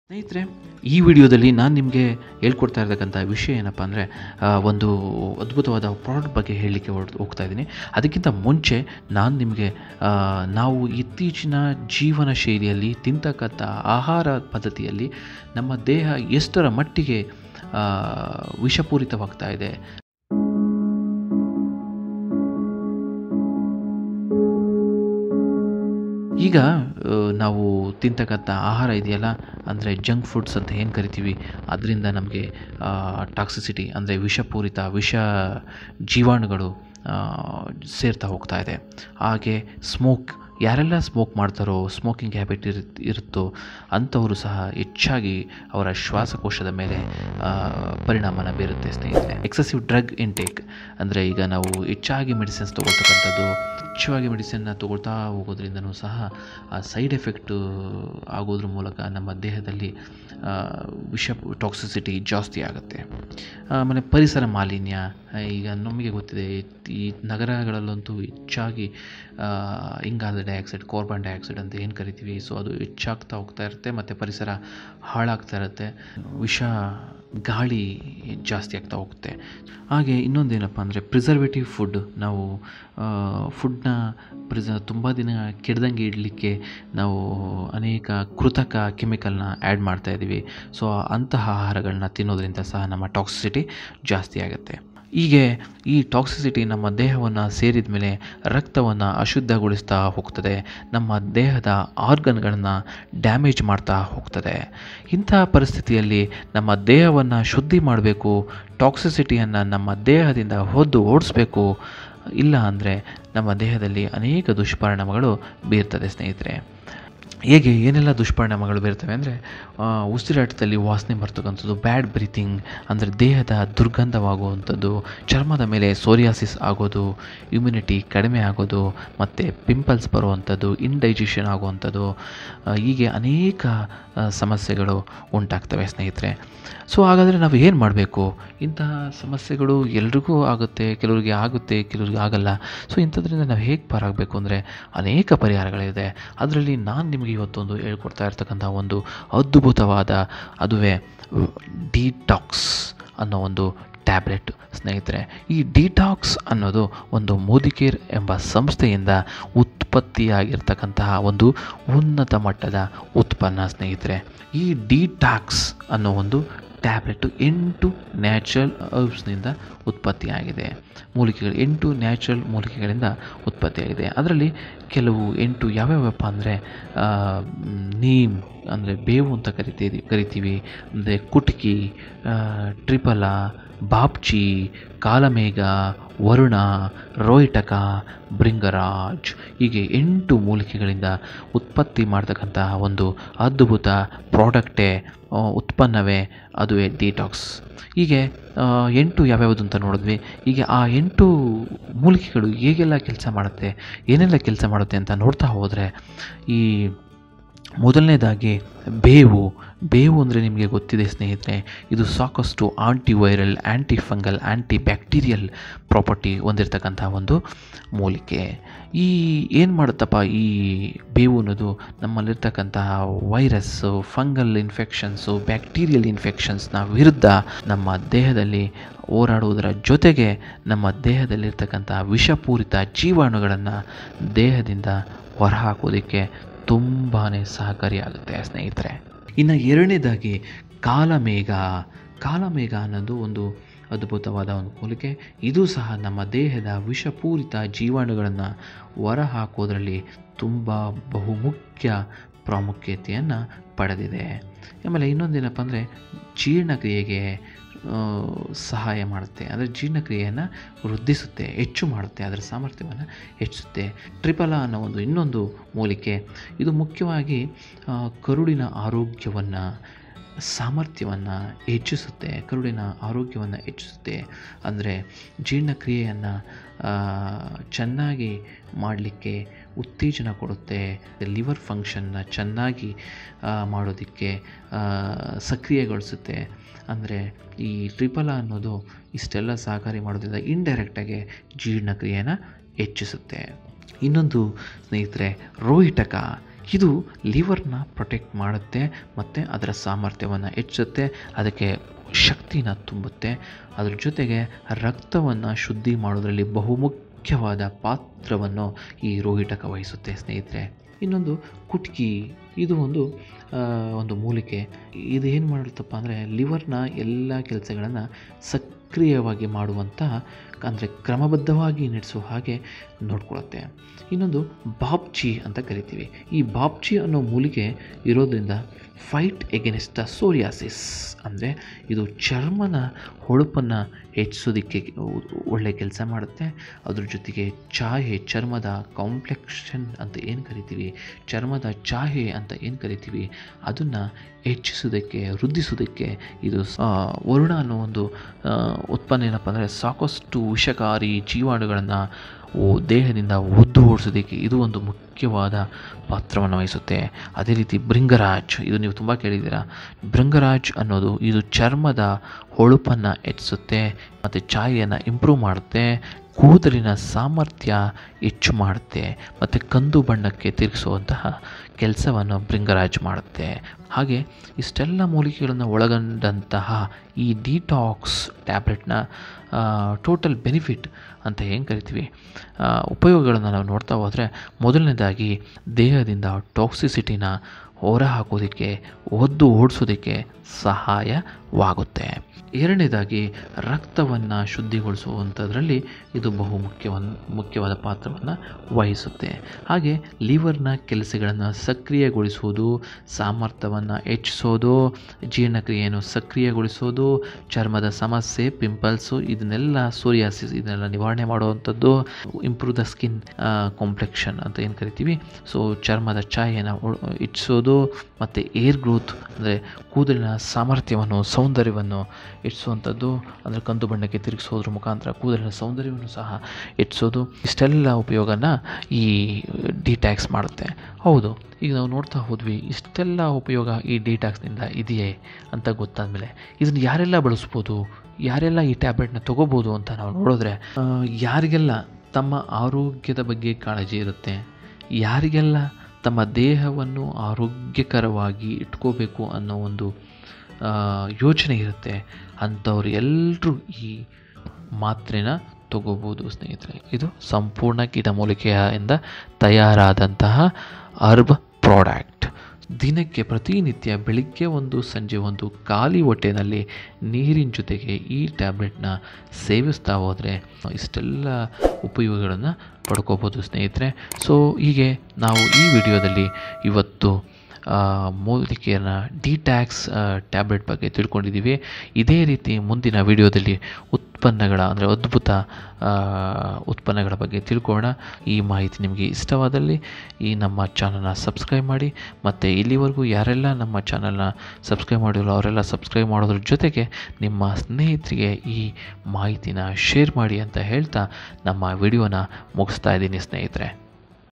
ಸ್ನೇಹಿತರೆ ಈ ವಿಡಿಯೋದಲ್ಲಿ ನಾನು ನಿಮಗೆ ಹೇಳ್ಕೊಡ್ತಾ ಇರ್ತಕ್ಕಂಥ ವಿಷಯ ಏನಪ್ಪ ಅಂದರೆ ಒಂದು ಅದ್ಭುತವಾದ ಪ್ರಾಡಕ್ಟ್ ಬಗ್ಗೆ ಹೇಳಲಿಕ್ಕೆ ಹೊರಡ್ ಹೋಗ್ತಾ ಇದ್ದೀನಿ ಅದಕ್ಕಿಂತ ಮುಂಚೆ ನಾನು ನಿಮಗೆ ಆ, ನಾವು ಇತ್ತೀಚಿನ ಜೀವನ ಶೈಲಿಯಲ್ಲಿ ತಿಂತಕ್ಕಂಥ ಆಹಾರ ಪದ್ಧತಿಯಲ್ಲಿ ನಮ್ಮ ದೇಹ ಎಷ್ಟರ ಮಟ್ಟಿಗೆ ಆ, ವಿಷಪೂರಿತವಾಗ್ತಾ ಇದೆ ಈಗ ಆ, ನಾವು ತಿಂತಕ್ಕಂಥ ಆಹಾರ ಇದೆಯಲ್ಲ ಅಂದರೆ ಜಂಕ್ ಫುಡ್ಸ್ ಅಂತ ಏನು ಕರಿತೀವಿ ಅದರಿಂದ ನಮಗೆ ಟಾಕ್ಸಿಸಿಟಿ ಅಂದರೆ ವಿಷಪೂರಿತ ವಿಷ ಜೀವಾಣುಗಳು ಆ, ಸೇರ್ತಾ ಹೋಗ್ತಾ ಇದೆ ಹಾಗೆ ಸ್ಮೋಕ್ ಯಾರೆಲ್ಲ ಸ್ಮೋಕ್ ಮಾಡ್ತಾರೋ ಸ್ಮೋಕಿಂಗ್ ಹ್ಯಾಬಿಟ್ ಇರು ಇರುತ್ತೋ ಅಂಥವರು ಸಹ ಹೆಚ್ಚಾಗಿ ಅವರ ಶ್ವಾಸಕೋಶದ ಮೇಲೆ ಆ, ಪರಿಣಾಮನ ಬೀರುತ್ತೆ ಸ್ನೇಹಿತರೆ ಎಕ್ಸೆಸಿವ್ ಡ್ರಗ್ ಇಂಟೇಕ್ ಅಂದರೆ ಈಗ ನಾವು ಹೆಚ್ಚಾಗಿ ಮೆಡಿಸಿನ್ಸ್ ತೊಗೊಳ್ತಕ್ಕಂಥದ್ದು ಹೆಚ್ಚಾಗಿ ಮೆಡಿಸಿನ್ನ ತೊಗೊಳ್ತಾ ಹೋಗೋದ್ರಿಂದನೂ ಸಹ ಆ ಸೈಡ್ ಎಫೆಕ್ಟು ಆಗೋದ್ರ ಮೂಲಕ ನಮ್ಮ ದೇಹದಲ್ಲಿ ಆ, ವಿಷ ಟಾಕ್ಸಿಸಿಟಿ ಜಾಸ್ತಿ ಆಗುತ್ತೆ ಆಮೇಲೆ ಪರಿಸರ ಮಾಲಿನ್ಯ ಆ, ಈಗ ನಮಗೆ ಗೊತ್ತಿದೆ ಈ ನಗರಗಳಲ್ಲಂತೂ ಹೆಚ್ಚಾಗಿ ಆ, ಇಂಗಾಲದ ಡೈಆಕ್ಸೈಡ್ ಕಾರ್ಬನ್ ಡೈಆಕ್ಸೈಡ್ ಅಂತ ಏನು ಕರಿತೀವಿ ಸೊ ಅದು ಹೆಚ್ಚಾಗ್ತಾ ಹೋಗ್ತಾ ಇರುತ್ತೆ ಮತ್ತು ಪರಿಸರ ಹಾಳಾಗ್ತಾ ಇರುತ್ತೆ ವಿಷ ಗಾಳಿ ಜಾಸ್ತಿ ಆಗ್ತಾ ಹೋಗುತ್ತೆ ಹಾಗೆ ಇನ್ನೊಂದೇನಪ್ಪ ಅಂದರೆ ಪ್ರಿಸರ್ವೇಟಿವ್ ಫುಡ್ ನಾವು ಫುಡ್ನ ಪ್ರಿಸ ತುಂಬ ದಿನ ಕೆಡ್ದಂಗೆ ಇಡಲಿಕ್ಕೆ ನಾವು ಅನೇಕ ಕೃತಕ ಕೆಮಿಕಲ್ನ ಆ್ಯಡ್ ಮಾಡ್ತಾ ಇದ್ದೀವಿ ಸೊ ಅಂತಹ ಆಹಾರಗಳನ್ನ ತಿನ್ನೋದ್ರಿಂದ ಸಹ ನಮ್ಮ ಟಾಕ್ಸಿಸಿಟಿ ಜಾಸ್ತಿ ಆಗುತ್ತೆ ಹೀಗೆ ಈ ಟಾಕ್ಸಿಸಿಟಿ ನಮ್ಮ ದೇಹವನ್ನು ಸೇರಿದ ಮೇಲೆ ರಕ್ತವನ್ನು ಅಶುದ್ಧಗೊಳಿಸ್ತಾ ಹೋಗ್ತದೆ ನಮ್ಮ ದೇಹದ ಆರ್ಗನ್ಗಳನ್ನು ಡ್ಯಾಮೇಜ್ ಮಾಡ್ತಾ ಹೋಗ್ತದೆ ಇಂತಹ ಪರಿಸ್ಥಿತಿಯಲ್ಲಿ ನಮ್ಮ ದೇಹವನ್ನು ಶುದ್ಧಿ ಮಾಡಬೇಕು ಟಾಕ್ಸಿಸಿಟಿಯನ್ನು ನಮ್ಮ ದೇಹದಿಂದ ಹೊದ್ದು ಓಡಿಸ್ಬೇಕು ಇಲ್ಲ ಅಂದರೆ ನಮ್ಮ ದೇಹದಲ್ಲಿ ಅನೇಕ ದುಷ್ಪರಿಣಾಮಗಳು ಬೀರ್ತದೆ ಸ್ನೇಹಿತರೆ ಹೇಗೆ ಏನೆಲ್ಲ ದುಷ್ಪರಿಣಾಮಗಳು ಬೀರ್ತವೆ ಅಂದರೆ ಉಸಿರಾಟದಲ್ಲಿ ವಾಸನೆ ಬರ್ತಕ್ಕಂಥದ್ದು ಬ್ಯಾಡ್ ಬ್ರೀತಿಂಗ್ ಅಂದರೆ ದೇಹದ ದುರ್ಗಂಧವಾಗುವಂಥದ್ದು ಚರ್ಮದ ಮೇಲೆ ಸೋರಿಯಾಸಿಸ್ ಆಗೋದು ಇಮ್ಯುನಿಟಿ ಕಡಿಮೆ ಆಗೋದು ಮತ್ತು ಪಿಂಪಲ್ಸ್ ಬರುವಂಥದ್ದು ಇಂಡೈಜೆಷನ್ ಆಗುವಂಥದ್ದು ಆ, ಹೀಗೆ ಅನೇಕ ಆ, ಸಮಸ್ಯೆಗಳು ಉಂಟಾಗ್ತವೆ ಸ್ನೇಹಿತರೆ ಸೊ ಹಾಗಾದರೆ ನಾವು ಏನು ಮಾಡಬೇಕು ಇಂತಹ ಸಮಸ್ಯೆಗಳು ಎಲ್ರಿಗೂ ಆಗುತ್ತೆ ಕೆಲವರಿಗೆ ಆಗುತ್ತೆ ಕೆಲವರಿಗೆ ಆಗಲ್ಲ ಸೊ ಇಂಥದ್ರಿಂದ ನಾವು ಹೇಗೆ ಪಾರಾಗಬೇಕು ಅಂದರೆ ಅನೇಕ ಪರಿಹಾರಗಳಿದೆ ಅದರಲ್ಲಿ ನಾನು ನಿಮಗೆ ಇವತ್ತೊಂದು ಹೇಳ್ಕೊಡ್ತಾ ಇರ್ತಕ್ಕಂಥ ಒಂದು ಅದ್ಭುತವಾದ ಅದುವೇ ಡಿಟಾಕ್ಸ್ ಅನ್ನೋ ಒಂದು ಟ್ಯಾಬ್ಲೆಟ್ ಸ್ನೇಹಿತರೆ ಈ ಡಿಟಾಕ್ಸ್ ಅನ್ನೋದು ಒಂದು ಮೋದಿಕೇರ್ ಎಂಬ ಸಂಸ್ಥೆಯಿಂದ ಉತ್ಪತ್ತಿಯಾಗಿರ್ತಕ್ಕಂತಹ ಒಂದು ಉನ್ನತ ಮಟ್ಟದ ಉತ್ಪನ್ನ ಸ್ನೇಹಿತರೆ ಈ ಡಿಟಾಕ್ಸ್ ಅನ್ನೋ ಒಂದು ಟ್ಯಾಬ್ಲೆಟು ಎಂಟು ನ್ಯಾಚುರಲ್ ಹರ್ಬ್ಸ್ನಿಂದ ಉತ್ಪತ್ತಿಯಾಗಿದೆ ಮೂಲಿಕೆಗಳು ಎಂಟು ನ್ಯಾಚುರಲ್ ಮೂಲಿಕೆಗಳಿಂದ ಉತ್ಪತ್ತಿಯಾಗಿದೆ ಅದರಲ್ಲಿ ಕೆಲವು ಎಂಟು ಯಾವ್ಯಾವಪ್ಪ ಅಂದರೆ ನೀಮ್ ಅಂದರೆ ಬೇವು ಅಂತ ಕರಿತೀವಿ ಕರಿತೀವಿ ಅಂದರೆ ಕುಟ್ಕಿ ಆ, ಟ್ರಿಪಲ ಬಾಪ್ಚಿ ಕಾಲಮೇಘ ವರುಣ ರೋಹಿಟಕ ಭೃಂಗರಾಜ್ ಹೀಗೆ ಎಂಟು ಮೂಲಿಕೆಗಳಿಂದ ಉತ್ಪತ್ತಿ ಮಾಡ್ತಕ್ಕಂತಹ ಒಂದು ಅದ್ಭುತ ಪ್ರಾಡಕ್ಟೇ ಆ, ಉತ್ಪನ್ನವೇ ಅದುವೇ ಡಿಟಾಕ್ಸ್ ಹೀಗೆ ಆ, ಎಂಟು ಯಾವ್ಯಾವುದು ಅಂತ ನೋಡಿದ್ವಿ ಹೀಗೆ ಆ ಎಂಟು ಮೂಲಿಕೆಗಳು ಹೇಗೆಲ್ಲ ಕೆಲಸ ಮಾಡುತ್ತೆ ಏನೆಲ್ಲ ಕೆಲಸ ಮಾಡುತ್ತೆ ಅಂತ ನೋಡ್ತಾ ಹೋದರೆ ಈ ಮೊದಲನೇದಾಗಿ ಬೇವು ಬೇವು ಅಂದರೆ ನಿಮಗೆ ಗೊತ್ತಿದೆ ಸ್ನೇಹಿತರೆ ಇದು ಸಾಕಷ್ಟು antiviral anti fungal anti bacterial property ಹೊಂದಿರತಕ್ಕಂಥ ಒಂದು ಮೂಲಿಕೆ ಈ ಏನು ಮಾಡುತ್ತಪ್ಪ ಈ ಬೇವು ಅನ್ನೋದು ನಮ್ಮಲ್ಲಿರ್ತಕ್ಕಂತಹ ವೈರಸ್ಸು ಫಂಗಲ್ ಇನ್ಫೆಕ್ಷನ್ಸು ಬ್ಯಾಕ್ಟೀರಿಯಲ್ ಇನ್ಫೆಕ್ಷನ್ಸ್ನ ವಿರುದ್ಧ ನಮ್ಮ ದೇಹದಲ್ಲಿ ಹೋರಾಡುವುದರ ಜೊತೆಗೆ ನಮ್ಮ ದೇಹದಲ್ಲಿರ್ತಕ್ಕಂಥ ವಿಷಪೂರಿತ ಜೀವಾಣುಗಳನ್ನು ದೇಹದಿಂದ ಹೊರಹಾಕೋದಕ್ಕೆ ತುಂಬಾ ಸಹಕಾರಿಯಾಗುತ್ತೆ ಸ್ನೇಹಿತರೆ ಇನ್ನು ಎರಡನೇದಾಗಿ ಕಾಲಮೇಘ ಕಾಲಮೇಘ ಅನ್ನೋದು ಒಂದು ಅದ್ಭುತವಾದ ಒಂದು ಮೂಲಿಕೆ ಇದು ಸಹ ನಮ್ಮ ದೇಹದ ವಿಷಪೂರಿತ ಜೀವಾಣುಗಳನ್ನು ಹೊರಹಾಕೋದ್ರಲ್ಲಿ ತುಂಬ ಬಹುಮುಖ್ಯ ಪ್ರಾಮುಖ್ಯತೆಯನ್ನು ಪಡೆದಿದೆ ಆಮೇಲೆ ಇನ್ನೊಂದೇನಪ್ಪ ಅಂದರೆ ಜೀರ್ಣಕ್ರಿಯೆಗೆ ಆ, ಸಹಾಯ ಮಾಡುತ್ತೆ ಅಂದರೆ ಜೀರ್ಣಕ್ರಿಯೆಯನ್ನು ವೃದ್ಧಿಸುತ್ತೆ ಹೆಚ್ಚು ಮಾಡುತ್ತೆ ಅದರ ಸಾಮರ್ಥ್ಯವನ್ನು ಹೆಚ್ಚಿಸುತ್ತೆ ಟ್ರಿಪಲ ಅನ್ನೋ ಒಂದು ಇನ್ನೊಂದು ಮೂಲಿಕೆ ಇದು ಮುಖ್ಯವಾಗಿ ಆ, ಕರುಳಿನ ಆರೋಗ್ಯವನ್ನು ಸಾಮರ್ಥ್ಯವನ್ನು ಹೆಚ್ಚಿಸುತ್ತೆ ಕರುಳಿನ ಆರೋಗ್ಯವನ್ನು ಹೆಚ್ಚಿಸುತ್ತೆ ಅಂದರೆ ಜೀರ್ಣಕ್ರಿಯೆಯನ್ನು ಚೆನ್ನಾಗಿ ಮಾಡಲಿಕ್ಕೆ ಉತ್ತೇಜನ ಕೊಡುತ್ತೆ ಲಿವರ್ ಫಂಕ್ಷನ್ನ ಚೆನ್ನಾಗಿ ಆ, ಮಾಡೋದಕ್ಕೆ ಆ, ಸಕ್ರಿಯಗೊಳಿಸುತ್ತೆ ಅಂದರೆ ಈ ಟ್ರಿಪಲ ಅನ್ನೋದು ಇಷ್ಟೆಲ್ಲ ಸಹಕಾರಿ ಮಾಡೋದ್ರಿಂದ ಇಂಡೈರೆಕ್ಟಾಗಿ ಜೀರ್ಣಕ್ರಿಯೆನ ಹೆಚ್ಚಿಸುತ್ತೆ ಇನ್ನೊಂದು ಸ್ನೇಹಿತರೆ ರೋಹಿಟಕ ಇದು ಲಿವರ್ನ ಪ್ರೊಟೆಕ್ಟ್ ಮಾಡುತ್ತೆ ಮತ್ತು ಅದರ ಸಾಮರ್ಥ್ಯವನ್ನು ಹೆಚ್ಚುತ್ತೆ ಅದಕ್ಕೆ ಶಕ್ತಿನ ತುಂಬುತ್ತೆ ಅದ್ರ ಜೊತೆಗೆ ರಕ್ತವನ್ನು ಶುದ್ಧಿ ಮಾಡೋದರಲ್ಲಿ ಬಹುಮುಖ್ಯವಾದ ಪಾತ್ರವನ್ನು ಈ ರೋಹಿಟಕ ವಹಿಸುತ್ತೆ ಸ್ನೇಹಿತರೆ ಇನ್ನೊಂದು ಕುಟ್ಕಿ ಇದು ಒಂದು ಆ, ಒಂದು ಮೂಲಿಕೆ ಇದು ಏನು ಮಾಡುತ್ತಪ್ಪ ಅಂದರೆ ಲಿವರ್ನ ಎಲ್ಲ ಕೆಲಸಗಳನ್ನು ಸಕ್ರಿಯವಾಗಿ ಮಾಡುವಂತಹ ಅಂದರೆ ಕ್ರಮಬದ್ಧವಾಗಿ ನಡೆಸೋ ಹಾಗೆ ನೋಡ್ಕೊಳ್ಳುತ್ತೆ ಇನ್ನೊಂದು ಬಾಬ್ಚಿ ಅಂತ ಕರಿತೀವಿ ಈ ಬಾಬ್ಚಿ ಅನ್ನೋ ಮೂಲಿಕೆ ಇರೋದ್ರಿಂದ ಫೈಟ್ ಎಗೇನೆಸ್ಟ್ ದ ಸೋರಿಯಾಸಿಸ್ ಅಂದರೆ ಇದು ಚರ್ಮನ ಹೊಳಪನ್ನು ಹೆಚ್ಚಿಸೋದಕ್ಕೆ ಒಳ್ಳೆ ಕೆಲಸ ಮಾಡುತ್ತೆ ಅದ್ರ ಜೊತೆಗೆ ಚಾಹೆ ಚರ್ಮದ ಕಾಂಪ್ಲೆಕ್ಷನ್ ಅಂತ ಏನು ಕರಿತೀವಿ ಚರ್ಮದ ಚಾಹೆ ಅಂತ ಏನು ಕರಿತೀವಿ ಅದನ್ನು ಹೆಚ್ಚಿಸೋದಕ್ಕೆ ವೃದ್ಧಿಸೋದಕ್ಕೆ ಇದು ಆ, ವರುಣ ಅನ್ನೋ ಒಂದು ಆ, ಉತ್ಪನ್ನ ಏನಪ್ಪ ಅಂದರೆ ಸಾಕಷ್ಟು ವಿಷಕಾರಿ ಜೀವಾಣುಗಳನ್ನು ದೇಹದಿಂದ ಒದ್ದು ಓಡಿಸೋದಕ್ಕೆ ಇದು ಒಂದು ಮುಖ್ಯವಾದ ಪಾತ್ರವನ್ನು ವಹಿಸುತ್ತೆ ಅದೇ ರೀತಿ ಭೃಂಗರಾಜ್ ಇದು ನೀವು ತುಂಬ ಕೇಳಿದ್ದೀರಾ ಭೃಂಗರಾಜ್ ಅನ್ನೋದು ಇದು ಚರ್ಮದ ಹೊಳಪನ್ನು ಹೆಚ್ಚಿಸುತ್ತೆ ಮತ್ತು ಛಾಯೆಯನ್ನು ಇಂಪ್ರೂವ್ ಮಾಡುತ್ತೆ ಕೂದಲಿನ ಸಾಮರ್ಥ್ಯ ಹೆಚ್ಚು ಮಾಡುತ್ತೆ ಮತ್ತು ಕಂದು ಬಣ್ಣಕ್ಕೆ ತಿರುಗಿಸುವಂತಹ ಕೆಲಸವನ್ನು ಭೃಂಗರಾಜ್ ಮಾಡುತ್ತೆ ಹಾಗೆ ಇಷ್ಟೆಲ್ಲ ಮೂಲಿಕೆಗಳನ್ನು ಒಳಗೊಂಡಂತಹ ಈ ಡಿಟಾಕ್ಸ್ ಟ್ಯಾಬ್ಲೆಟ್ನ ಟೋಟಲ್ ಬೆನಿಫಿಟ್ ಅಂತ ಏನು ಕರಿತೀವಿ ಆ, ಉಪಯೋಗಗಳನ್ನು ನಾವು ನೋಡ್ತಾ ಹೋದರೆ ಮೊದಲನೇದಾಗಿ ದೇಹದಿಂದ ಟಾಕ್ಸಿಸಿಟಿನ ಹೊರ ಹಾಕೋದಕ್ಕೆ ಒದ್ದು ಓಡಿಸೋದಕ್ಕೆ ಸಹಾಯವಾಗುತ್ತೆ ಎರಡನೇದಾಗಿ ರಕ್ತವನ್ನು ಶುದ್ಧಿಗೊಳಿಸುವಂಥದ್ರಲ್ಲಿ ಇದು ಬಹು ಮುಖ್ಯವನ್ನು ಮುಖ್ಯವಾದ ಪಾತ್ರವನ್ನು ವಹಿಸುತ್ತೆ ಹಾಗೆ ಲಿವರ್ನ ಕೆಲಸಗಳನ್ನು ಸಕ್ರಿಯಗೊಳಿಸುವುದು ಸಾಮರ್ಥ್ಯವನ್ನು ಹೆಚ್ಚಿಸೋದು ಜೀರ್ಣಕ್ರಿಯೆಯನ್ನು ಸಕ್ರಿಯಗೊಳಿಸೋದು ಚರ್ಮದ ಸಮಸ್ಯೆ ಪಿಂಪಲ್ಸು ಇದನ್ನೆಲ್ಲ ಸೋರಿಯಾಸಿಸ್ ಇದನ್ನೆಲ್ಲ ನಿವಾರಣೆ ಮಾಡುವಂಥದ್ದು ಇಂಪ್ರೂವ್ ದ ಸ್ಕಿನ್ ಕಾಂಪ್ಲೆಕ್ಷನ್ ಅಂತ ಏನು ಕರಿತೀವಿ ಸೊ ಚರ್ಮದ ಛಾಯೆಯನ್ನು ಒ- ಹೆಚ್ಚಿಸೋದು ಮತ್ತು ಏರ್ ಗ್ರೋತ್ ಅಂದರೆ ಕೂದಲಿನ ಸಾಮರ್ಥ್ಯವನ್ನು ಸೌಂದರ್ಯವನ್ನು ಹೆಚ್ಚಿಸುವಂಥದ್ದು ಅಂದರೆ ಕಂದು ಬಣ್ಣಕ್ಕೆ ತಿರುಗಿಸೋದ್ರ ಮುಖಾಂತರ ಕೂದಲಿನ ಸೌಂದರ್ಯವನ್ನು ಸಹ ಹೆಚ್ಚಿಸೋದು ಇಷ್ಟೆಲ್ಲ ಉಪಯೋಗನ ಈ ಡಿಟ್ಯಾಕ್ಸ್ ಮಾಡುತ್ತೆ ಹೌದು ಈಗ ನಾವು ನೋಡ್ತಾ ಹೋದ್ವಿ ಇಷ್ಟೆಲ್ಲ ಉಪಯೋಗ ಈ ಡಿಟ್ಯಾಕ್ಸ್ನಿಂದ ಇದೆಯೇ ಅಂತ ಗೊತ್ತಾದ ಮೇಲೆ ಇದನ್ನು ಯಾರೆಲ್ಲ ಬಳಸ್ಬೋದು ಯಾರೆಲ್ಲ ಈ ಟ್ಯಾಬ್ಲೆಟ್ನ ತೊಗೋಬೋದು ಅಂತ ನಾವು ನೋಡಿದ್ರೆ ಆ, ಯಾರಿಗೆಲ್ಲ ತಮ್ಮ ಆರೋಗ್ಯದ ಬಗ್ಗೆ ಕಾಳಜಿ ಇರುತ್ತೆ ಯಾರಿಗೆಲ್ಲ ತಮ್ಮ ದೇಹವನ್ನು ಆರೋಗ್ಯಕರವಾಗಿ ಇಟ್ಕೋಬೇಕು ಅನ್ನೋ ಒಂದು ಆ, ಯೋಚನೆ ಇರುತ್ತೆ ಅಂಥವ್ರು ಎಲ್ಲರೂ ಈ ಮಾತ್ರೆನ ತಗೋಬೋದು ಸ್ನೇಹಿತರೆ ಇದು ಸಂಪೂರ್ಣ ಗಿಡಮೂಲಿಕೆಯಿಂದ ತಯಾರಾದಂತಹ ಅರ್ಬ್ ಪ್ರಾಡಕ್ಟ್ ದಿನಕ್ಕೆ ಪ್ರತಿನಿತ್ಯ ಬೆಳಿಗ್ಗೆ ಒಂದು ಸಂಜೆ ಒಂದು ಖಾಲಿ ಹೊಟ್ಟೆನಲ್ಲಿ ನೀರಿನ ಜೊತೆಗೆ ಈ ಟ್ಯಾಬ್ಲೆಟ್ನ ಸೇವಿಸ್ತಾ ಹೋದರೆ ಇಷ್ಟೆಲ್ಲ ಉಪಯೋಗಗಳನ್ನು ಪಡ್ಕೋಬೋದು ಸ್ನೇಹಿತರೆ ಸೊ ಹೀಗೆ ನಾವು ಈ ವಿಡಿಯೋದಲ್ಲಿ ಇವತ್ತು ಆ, ಮೂಲಿಕೆಯನ್ನು ಡಿಟ್ಯಾಕ್ಸ್ ಟ್ಯಾಬ್ಲೆಟ್ ಬಗ್ಗೆ ತಿಳ್ಕೊಂಡಿದ್ದೀವಿ ಇದೇ ರೀತಿ ಮುಂದಿನ ವಿಡಿಯೋದಲ್ಲಿ ಉತ್ಪನ್ನಗಳ ಅಂದರೆ ಅದ್ಭುತ ಆ, ಉತ್ಪನ್ನಗಳ ಬಗ್ಗೆ ತಿಳ್ಕೊಳ್ಳೋಣ ಈ ಮಾಹಿತಿ ನಿಮಗೆ ಇಷ್ಟವಾದಲ್ಲಿ ಈ ನಮ್ಮ ಚಾನಲ್ನ ಸಬ್ಸ್ಕ್ರೈಬ್ ಮಾಡಿ ಮತ್ತು ಇಲ್ಲಿವರೆಗೂ ಯಾರೆಲ್ಲ ನಮ್ಮ ಚಾನಲ್ನ ಸಬ್ಸ್ಕ್ರೈಬ್ ಮಾಡಿರೋ ಅವರೆಲ್ಲ ಸಬ್ಸ್ಕ್ರೈಬ್ ಮಾಡೋದ್ರ ಜೊತೆಗೆ ನಿಮ್ಮ ಸ್ನೇಹಿತರಿಗೆ ಈ ಮಾಹಿತಿನ ಶೇರ್ ಮಾಡಿ ಅಂತ ಹೇಳ್ತಾ ನಮ್ಮ ವಿಡಿಯೋನ ಮುಗಿಸ್ತಾ ಇದ್ದೀನಿ ಸ್ನೇಹಿತರೆ